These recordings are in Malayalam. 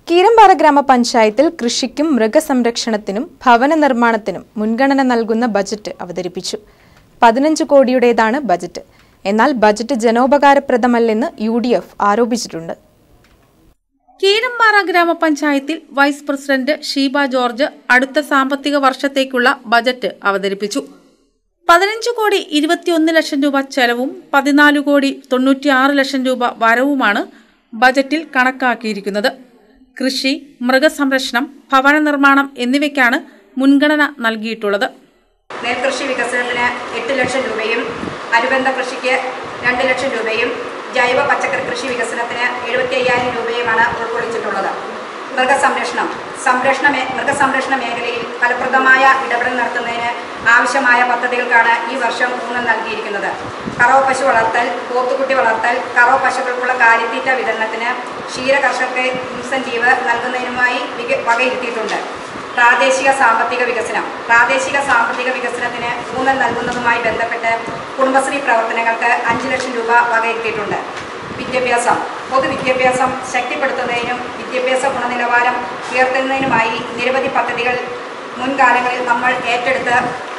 കീരമ്പാറ ഗ്രാമപഞ്ചായത്തിൽ കൃഷിക്കും മൃഗസംരക്ഷണത്തിനും ഭവന നിർമ്മാണത്തിനും മുൻഗണന നൽകുന്ന ബജറ്റ് അവതരിപ്പിച്ചു പതിനഞ്ച് കോടിയുടേതാണ് ബജറ്റ് എന്നാൽ ബജറ്റ് ജനോപകാരപ്രദമല്ലെന്ന് യു ഡി എഫ് ആരോപിച്ചിട്ടുണ്ട് കീരമ്പാറ ഗ്രാമപഞ്ചായത്തിൽ വൈസ് പ്രസിഡന്റ് ഷീബ ജോർജ് അടുത്ത സാമ്പത്തിക വർഷത്തേക്കുള്ള ബജറ്റ് അവതരിപ്പിച്ചു പതിനഞ്ച് കോടി ഇരുപത്തിയൊന്ന് ലക്ഷം രൂപ ചെലവും പതിനാല് കോടി തൊണ്ണൂറ്റിയാറ് ലക്ഷം രൂപ വരവുമാണ് ബജറ്റിൽ കണക്കാക്കിയിരിക്കുന്നത് കൃഷി മൃഗസംരക്ഷണം ഭവന നിർമ്മാണം എന്നിവയ്ക്കാണ് മുൻഗണന നൽകിയിട്ടുള്ളത് നെൽകൃഷി വികസനത്തിന് എട്ട് ലക്ഷം രൂപയും അനുബന്ധ കൃഷിക്ക് രണ്ട് ലക്ഷം രൂപയും ജൈവ പച്ചക്കറി കൃഷി വികസനത്തിന് എഴുപത്തി അയ്യായിരം രൂപയുമാണ് ഉൾക്കൊള്ളിച്ചിട്ടുള്ളത് മൃഗസംരക്ഷണം സംരക്ഷണ മേ മൃഗസംരക്ഷണ മേഖലയിൽ ഫലപ്രദമായ ഇടപെടൽ നടത്തുന്നതിന് ആവശ്യമായ പദ്ധതികൾക്കാണ് ഈ വർഷം ഊന്നൽ നൽകിയിരിക്കുന്നത് കറവ പശു വളർത്തൽ പോത്തുകുട്ടി വളർത്തൽ കറവ പശുക്കൾക്കുള്ള കാലിത്തീറ്റ വിതരണത്തിന് ക്ഷീര കർഷകർക്ക് ഇൻസെൻറ്റീവ് നൽകുന്നതിനുമായി വിക- വകയിരുത്തിയിട്ടുണ്ട് പ്രാദേശിക സാമ്പത്തിക വികസനം പ്രാദേശിക സാമ്പത്തിക വികസനത്തിന് ഊന്നൽ നൽകുന്നതുമായി ബന്ധപ്പെട്ട് കുടുംബശ്രീ പ്രവർത്തനങ്ങൾക്ക് അഞ്ച് ലക്ഷം രൂപ വകയിരുത്തിയിട്ടുണ്ട് വിദ്യാഭ്യാസം പൊതുവിദ്യാഭ്യാസം ശക്തിപ്പെടുത്തുന്നതിനും വിദ്യാഭ്യാസ ഗുണനിലവാരം ഉയർത്തുന്നതിനുമായി നിരവധി പദ്ധതികൾ മുൻകാലങ്ങളിൽ നമ്മൾ ഏറ്റെടുത്ത്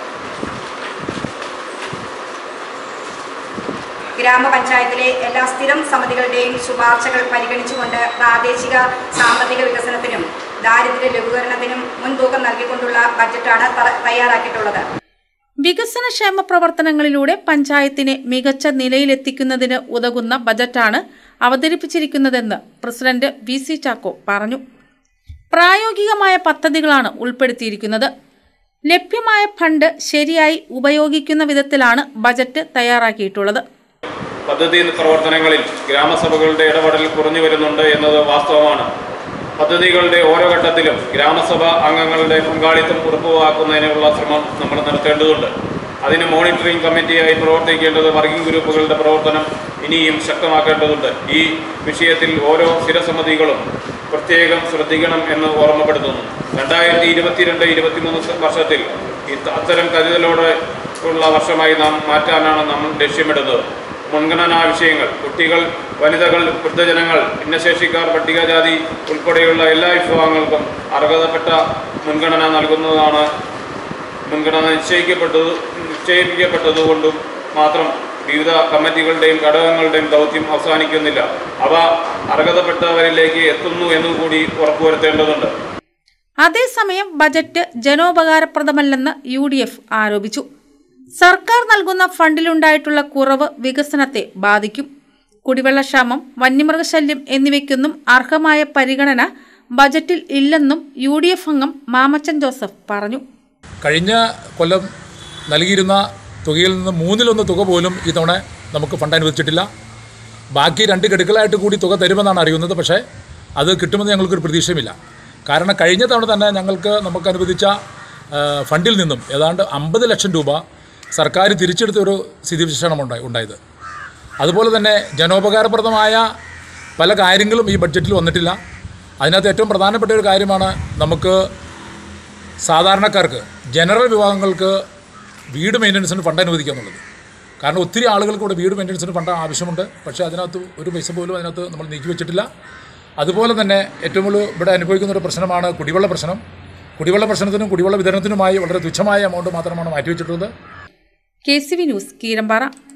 ഗ്രാമപഞ്ചായത്തിലെ എല്ലാ സ്ഥിരം സമിതികളുടെയും ശുപാർശകൾ പരിഗണിച്ചുകൊണ്ട് പ്രാദേശിക സാമ്പത്തിക വികസനത്തിനും ദാരിദ്ര്യ ലഘൂകരണത്തിനും മുൻതൂക്കം നൽകിക്കൊണ്ടുള്ള ബജറ്റാണ് ത- തയ്യാറാക്കിയിട്ടുള്ളത് വികസനക്ഷേമ പ്രവർത്തനങ്ങളിലൂടെ പഞ്ചായത്തിനെ മികച്ച നിലയിലെത്തിക്കുന്നതിന് ഉതകുന്ന ബജറ്റാണ് അവതരിപ്പിച്ചിരിക്കുന്നതെന്ന് പ്രസിഡന്റ് വി സി ചാക്കോ പറഞ്ഞു പ്രായോഗികമായ പദ്ധതികളാണ് ഉൾപ്പെടുത്തിയിരിക്കുന്നത് ലഭ്യമായ ഫണ്ട് ശരിയായി ഉപയോഗിക്കുന്ന വിധത്തിലാണ് ബജറ്റ് തയ്യാറാക്കിയിട്ടുള്ളത് പദ്ധതി പ്രവർത്തനങ്ങളിൽ ഗ്രാമസഭകളുടെ ഇടപെടൽ കുറഞ്ഞു വരുന്നുണ്ട് എന്നത് വാസ്തവമാണ് പദ്ധതികളുടെ ഓരോ ഘട്ടത്തിലും ഗ്രാമസഭ അംഗങ്ങളുടെ പങ്കാളിത്തം ഉറപ്പുവാക്കുന്നതിനുള്ള ശ്രമം നമ്മൾ നടത്തേണ്ടതുണ്ട് അതിന് മോണിറ്ററിംഗ് കമ്മിറ്റിയായി പ്രവർത്തിക്കേണ്ടത് വർക്കിംഗ് ഗ്രൂപ്പുകളുടെ പ്രവർത്തനം ഇനിയും ശക്തമാക്കേണ്ടതുണ്ട് ഈ വിഷയത്തിൽ ഓരോ സ്ഥിരസമിതികളും പ്രത്യേകം ശ്രദ്ധിക്കണം എന്ന് ഓർമ്മപ്പെടുത്തുന്നു രണ്ടായിരത്തി ഇരുപത്തിരണ്ട് ഇരുപത്തിമൂന്ന് വർഷത്തിൽ ഇത് അത്തരം കരുതലോടെ ഉള്ള വർഷമായി നാം മാറ്റാനാണ് നാം ലക്ഷ്യമിടുന്നത് മുൻഗണനാ വിഷയങ്ങൾ കുട്ടികൾ വനിതകൾ വൃദ്ധജനങ്ങൾ ഭിന്നശേഷിക്കാർ പട്ടികജാതി ഉൾപ്പെടെയുള്ള എല്ലാ വിഭാഗങ്ങൾക്കും അർഹതപ്പെട്ട മുൻഗണന നൽകുന്നതാണ് മുൻഗണന നിശ്ചയിക്കപ്പെട്ടത് നിശ്ചയിപ്പിക്കപ്പെട്ടതുകൊണ്ടും മാത്രം വിവിധ കമ്മിറ്റികളുടെയും ഘടകങ്ങളുടെയും ദൗത്യം അവസാനിക്കുന്നില്ല അവ അർഹതപ്പെട്ടവരിലേക്ക് എത്തുന്നു എന്നുകൂടി ഉറപ്പുവരുത്തേണ്ടതുണ്ട് അതേസമയം ബജറ്റ് ജനോപകാരപ്രദമല്ലെന്ന് യു ഡി എഫ് ആരോപിച്ചു സർക്കാർ നൽകുന്ന ഫണ്ടിലുണ്ടായിട്ടുള്ള കുറവ് വികസനത്തെ ബാധിക്കും കുടിവെള്ളക്ഷാമം വന്യമൃഗശല്യം എന്നിവയ്ക്കൊന്നും അർഹമായ പരിഗണന ബജറ്റിൽ ഇല്ലെന്നും യു ഡി എഫ് അംഗം മാമച്ചൻ ജോസഫ് പറഞ്ഞു കഴിഞ്ഞ കൊല്ലം നൽകിയിരുന്ന തുകയിൽ നിന്ന് മൂന്നിലൊന്ന് തുക പോലും ഇത്തവണ നമുക്ക് ഫണ്ട് അനുവദിച്ചിട്ടില്ല ബാക്കി രണ്ട് ഗഡുക്കളായിട്ട് കൂടി തുക തരുമെന്നാണ് അറിയുന്നത് പക്ഷേ അത് കിട്ടുമെന്ന് ഞങ്ങൾക്കൊരു പ്രതീക്ഷയുമില്ല കാരണം കഴിഞ്ഞ തവണ തന്നെ ഞങ്ങൾക്ക് നമുക്ക് അനുവദിച്ച ആ, ഫണ്ടിൽ നിന്നും ഏതാണ്ട് അമ്പത് ലക്ഷം രൂപ സർക്കാർ തിരിച്ചെടുത്ത ഒരു സ്ഥിതിവിശേഷമാണ് ഉണ്ടായി ഉണ്ടായത് അതുപോലെ തന്നെ ജനോപകാരപ്രദമായ പല കാര്യങ്ങളും ഈ ബഡ്ജറ്റിൽ വന്നിട്ടില്ല അതിനകത്ത് ഏറ്റവും പ്രധാനപ്പെട്ട ഒരു കാര്യമാണ് നമുക്ക് സാധാരണക്കാർക്ക് ജനറൽ വിഭാഗങ്ങൾക്ക് വീട് മെയിൻ്റനൻസിന് ഫണ്ട് അനുവദിക്കുക എന്നുള്ളത് കാരണം ഒത്തിരി ആളുകൾക്ക് ഇവിടെ വീട് മെയിൻ്റനൻസിന് ഫണ്ട് ആവശ്യമുണ്ട് പക്ഷേ അതിനകത്ത് ഒരു പൈസ പോലും അതിനകത്ത് നമ്മൾ നീക്കി വെച്ചിട്ടില്ല അതുപോലെ തന്നെ ഏറ്റവും കൂടുതൽ ഇവിടെ അനുഭവിക്കുന്ന ഒരു പ്രശ്നമാണ് കുടിവെള്ള പ്രശ്നം കുടിവെള്ള പ്രശ്നത്തിനും കുടിവെള്ള വിതരണത്തിനുമായി വളരെ തുച്ഛമായ എമൗണ്ട് മാത്രമാണ് മാറ്റിവെച്ചിട്ടുള്ളത് K C V news Keerampara